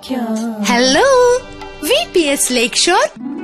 Hello V P S Lakeshore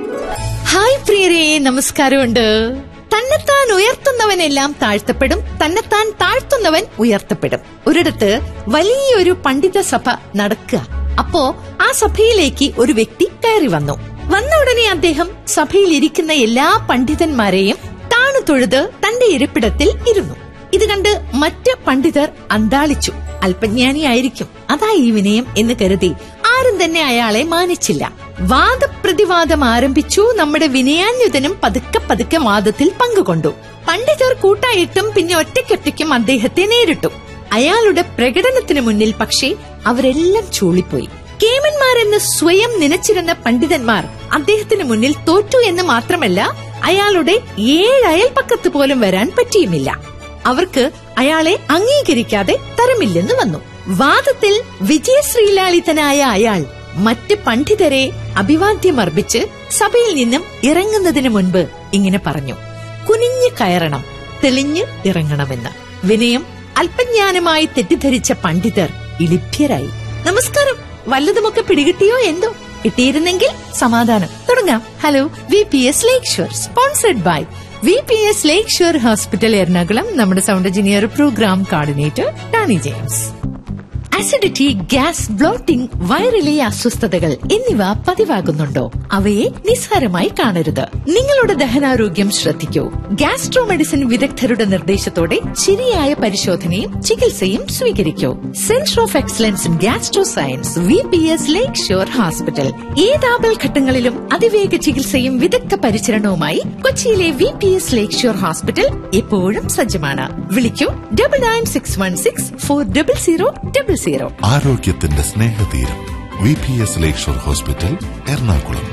hi പ്രിയരെ നമസ്കാരമുണ്ട് തന്നെത്താൻ ഉയർത്തുന്നവനെല്ലാം താഴ്ത്തപ്പെടും തന്നെത്താൻ താഴ്ത്തുന്നവൻ ഉയർത്തപ്പെടും ഒരിടത്ത് വലിയൊരു പണ്ഡിത സഭ നടക്കുക അപ്പോ ആ സഭയിലേക്ക് ഒരു വ്യക്തി കയറി വന്നു വന്ന ഉടനെ അദ്ദേഹം സഭയിൽ ഇരിക്കുന്ന എല്ലാ പണ്ഡിതന്മാരെയും താണു തൊഴുത് തന്റെ ഇരിപ്പിടത്തിൽ ഇരുന്നു ഇത് കണ്ട് മറ്റ് പണ്ഡിതർ അന്താളിച്ചു അല്പജ്ഞാനിയായിരിക്കും അതാ ഈ വിനയം എന്ന് കരുതി ആരും തന്നെ അയാളെ മാനിച്ചില്ല വാദപ്രതിവാദം ആരംഭിച്ചു നമ്മുടെ വിനയാന്യുതനും പതുക്കെ പതുക്കെ വാദത്തിൽ പങ്കുകൊണ്ടു പണ്ഡിതർ കൂട്ടായിട്ടും പിന്നെ ഒറ്റയ്ക്കൊറ്റയ്ക്കും അദ്ദേഹത്തെ നേരിട്ടു അയാളുടെ പ്രകടനത്തിന് മുന്നിൽ പക്ഷേ അവരെല്ലാം ചൂളിപ്പോയി കേമന്മാരെന്ന് സ്വയം നനച്ചിരുന്ന പണ്ഡിതന്മാർ അദ്ദേഹത്തിന് മുന്നിൽ തോറ്റു എന്ന് മാത്രമല്ല അയാളുടെ ഏഴ് അയൽപ്പക്കത്ത് പോലും വരാൻ പറ്റിയുമില്ല അവർക്ക് അയാളെ അംഗീകരിക്കാതെ തരമില്ലെന്ന് വന്നു വാദത്തിൽ വിജയശ്രീലാളിതനായ അയാൾ മറ്റ് പണ്ഡിതരെ അഭിവാദ്യമർപ്പിച്ച് സഭയിൽ നിന്നും ഇറങ്ങുന്നതിന് മുൻപ് ഇങ്ങനെ പറഞ്ഞു കുനിഞ്ഞു കയറണം തെളിഞ്ഞ് ഇറങ്ങണമെന്ന് വിനയം അല്പജ്ഞാനമായി തെറ്റിദ്ധരിച്ച പണ്ഡിതർ ഇളിഭ്യരായി നമസ്കാരം വല്ലതുമൊക്കെ പിടികിട്ടിയോ എന്തോ കിട്ടിയിരുന്നെങ്കിൽ സമാധാനം തുടങ്ങാം hello V P S Lakeshore sponsored by V P S Lakeshore hospital Ernakulam നമ്മുടെ sound engineer program coordinator Tony James acidity gas bloating വയറിലെ അസ്വസ്ഥതകൾ എന്നിവ പതിവാകുന്നുണ്ടോ അവയെ നിസ്സാരമായി കാണരുത് നിങ്ങളുടെ ദഹനാരോഗ്യം ശ്രദ്ധിക്കൂ ഗ്യാസ്ട്രോ മെഡിസിൻ വിദഗ്ധരുടെ നിർദ്ദേശത്തോടെ ശരിയായ പരിശോധനയും ചികിത്സയും സ്വീകരിക്കൂ centre of excellence in gastro science V P S Lakeshore hospital ഏതാപൽ ഘട്ടങ്ങളിലും അതിവേഗ ചികിത്സയും വിദഗ്ധ പരിചരണവുമായി കൊച്ചിയിലെ V P S Lakeshore hospital എപ്പോഴും സജ്ജമാണ് വിളിക്കൂ double nine six one six four double zero double zero ആരോഗ്യത്തിന്റെ സ്നേഹതീരം V P S Lakeshore hospital Ernakulam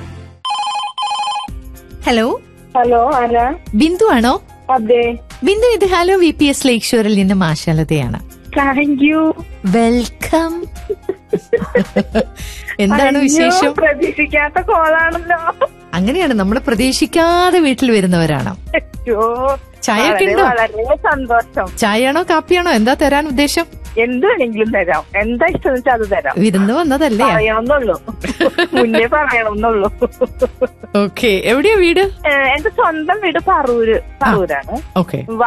hello hello ആരാ ബിന്ദു ആണോ അതെ ബിന്ദു ഇത് ഹലോ വി പി എസ് ലേക്ക് ഷോറിൽ നിന്ന് മാഷാലതയാണ് താങ്ക് യു വെൽക്കം എന്താണ് വിശേഷം പ്രതീക്ഷിക്കാത്ത കോളാണല്ലോ അങ്ങനെയാണ് നമ്മൾ പ്രതീക്ഷിക്കാതെ വീട്ടിൽ വരുന്നവരാണ് അയ്യോ, ചായ ഒക്കെ വളരെ ഉണ്ടോ? വളരെ സന്തോഷം ചായയാണോ കാപ്പിയാണോ എന്താ തരാൻ ഉദ്ദേശം എന്ത് വേണമെങ്കിലും തരാം എന്താ ഇഷ്ടം വെച്ചാൽ അത് തരാം വിരുന്ന് വന്നതല്ലേ പറയണമെന്നുള്ളൂ മുന്നേ പറയണമെന്നുള്ളൂ ഓക്കെ എവിടെയാ വീട് ഏഹ്, എന്റെ സ്വന്തം വീട് പറൂര് പറൂരാണ് ഓക്കെ